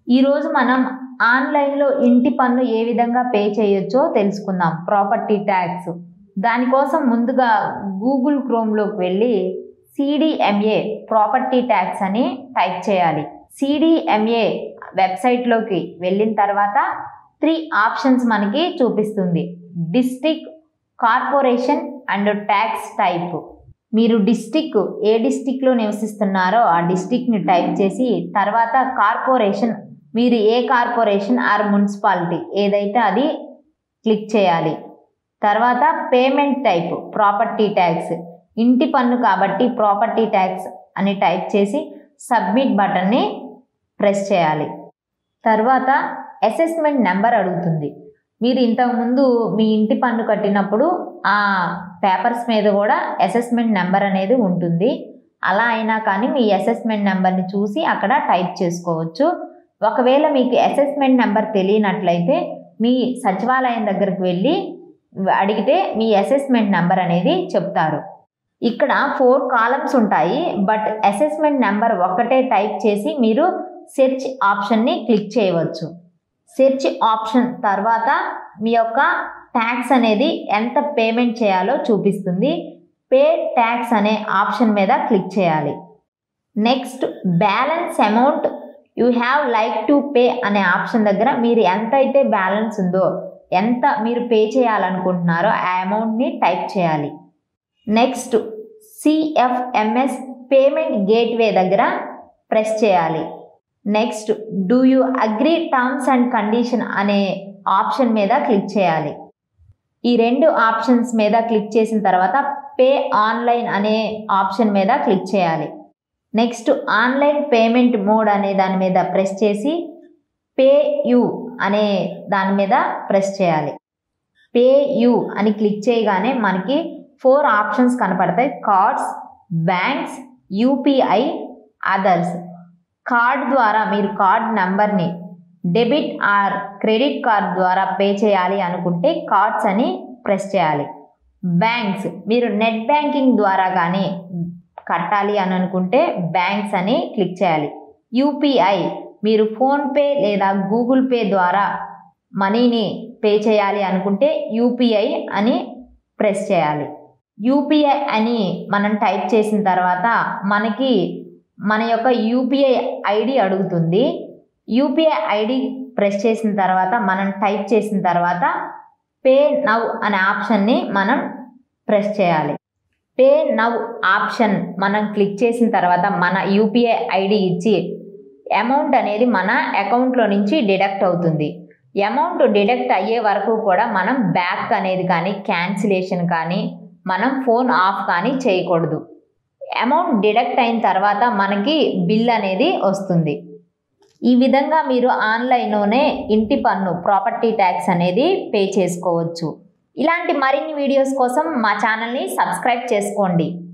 ఈరోజు మనం ఆన్లైన్లో ఇంటి పన్ను ఏ విధంగా పే చేయొచ్చో తెలుసుకుందాం ప్రాపర్టీ ట్యాక్స్ దానికోసం ముందుగా గూగుల్ క్రోమ్లోకి వెళ్ళి సిడిఎంఏ ప్రాపర్టీ ట్యాక్స్ అని టైప్ చేయాలి సిడిఎంఏ వెబ్సైట్లోకి వెళ్ళిన తర్వాత త్రీ ఆప్షన్స్ మనకి చూపిస్తుంది district corporation and tax type మీరు డిస్టిక్ ఏ డిస్టిక్లో నివసిస్తున్నారో ఆ డిస్టిక్ని టైప్ చేసి తర్వాత కార్పొరేషన్ మీరు ఏ కార్పొరేషన్ ఆర్ మున్సిపాలిటీ ఏదైతే అది క్లిక్ చేయాలి తర్వాత పేమెంట్ టైప్ ప్రాపర్టీ ట్యాక్స్ ఇంటి పన్ను కాబట్టి ప్రాపర్టీ ట్యాక్స్ అని టైప్ చేసి సబ్మిట్ బటన్ని ప్రెస్ చేయాలి తర్వాత అసెస్మెంట్ నెంబర్ అడుగుతుంది మీరు ఇంతకుముందు మీ ఇంటి పన్ను కట్టినప్పుడు ఆ పేపర్స్ మీద కూడా అసెస్మెంట్ నెంబర్ అనేది ఉంటుంది అలా అయినా కానీ మీ అసెస్మెంట్ నెంబర్ని చూసి అక్కడ టైప్ చేసుకోవచ్చు ఒకవేళ మీకు అసెస్మెంట్ నెంబర్ తెలియనట్లయితే మీ సచివాలయం దగ్గరికి వెళ్ళి అడిగితే మీ అసెస్మెంట్ నెంబర్ అనేది చెప్తారు ఇక్కడ ఫోర్ కాలమ్స్ ఉంటాయి బట్ అసెస్మెంట్ నెంబర్ ఒక్కటే టైప్ చేసి మీరు సెర్చ్ ఆప్షన్ని క్లిక్ చేయవచ్చు సెర్చ్ ఆప్షన్ తర్వాత మీ యొక్క ట్యాక్స్ అనేది ఎంత పేమెంట్ చేయాలో చూపిస్తుంది పే ట్యాక్స్ అనే ఆప్షన్ మీద క్లిక్ చేయాలి next balance amount you have like to pay అనే ఆప్షన్ దగ్గర మీరు ఎంత అయితే బ్యాలెన్స్ ఉందో ఎంత మీరు పే చేయాలనుకుంటున్నారో ఆ అమౌంట్ని టైప్ చేయాలి నెక్స్ట్ సిఎఫ్ఎంఎస్ పేమెంట్ గేట్వే దగ్గర ప్రెస్ చేయాలి next do you agree terms and condition అనే ఆప్షన్ మీద క్లిక్ చేయాలి ఈ రెండు ఆప్షన్స్ మీద క్లిక్ చేసిన తర్వాత పే ఆన్లైన్ అనే ఆప్షన్ మీద క్లిక్ చేయాలి నెక్స్ట్ ఆన్లైన్ పేమెంట్ మోడ్ అనే దాని మీద ప్రెస్ చేసి పే యూ అనే దాని మీద ప్రెస్ చేయాలి పే యూ అని క్లిక్ చేయగానే మనకి ఫోర్ ఆప్షన్స్ కనపడతాయి cards banks UPI others card ద్వారా మీరు కార్డ్ నెంబర్ని డెబిట్ ఆర్ క్రెడిట్ కార్డ్ ద్వారా పే చేయాలి అనుకుంటే కార్డ్స్ అని ప్రెస్ చేయాలి బ్యాంక్స్ మీరు నెట్ బ్యాంకింగ్ ద్వారా కానీ కట్టాలి అని అనుకుంటే బ్యాంక్స్ అని క్లిక్ చేయాలి యూపీఐ మీరు ఫోన్పే లేదా గూగుల్ పే ద్వారా మనీని పే చేయాలి అనుకుంటే యూపీఐ అని ప్రెస్ చేయాలి యూపీఐ అని మనం టైప్ చేసిన తర్వాత మనకి మన యొక్క యూపీఐ ఐడి అడుగుతుంది యూపీఐ ఐడి ప్రెస్ చేసిన తర్వాత మనం టైప్ చేసిన తర్వాత పే నవ్ అనే ఆప్షన్ని మనం ప్రెస్ చేయాలి పే నవ్ ఆప్షన్ మనం క్లిక్ చేసిన తర్వాత మన యూపీఐ ఐడి ఇచ్చి అమౌంట్ అనేది మన అకౌంట్లో నుంచి డిడక్ట్ అవుతుంది అమౌంట్ డిడక్ట్ అయ్యే వరకు కూడా మనం బ్యాక్ అనేది కానీ క్యాన్సిలేషన్ కానీ మనం ఫోన్ ఆఫ్ కానీ చేయకూడదు అమౌంట్ డిడక్ట్ అయిన తర్వాత మనకి బిల్ అనేది వస్తుంది ఈ విధంగా మీరు ఆన్లైన్లోనే ఇంటి పన్ను ప్రాపర్టీ ట్యాక్స్ అనేది పే చేసుకోవచ్చు ఇలాంటి మరిన్ని వీడియోస్ కోసం మా ఛానల్ని సబ్స్క్రైబ్ చేసుకోండి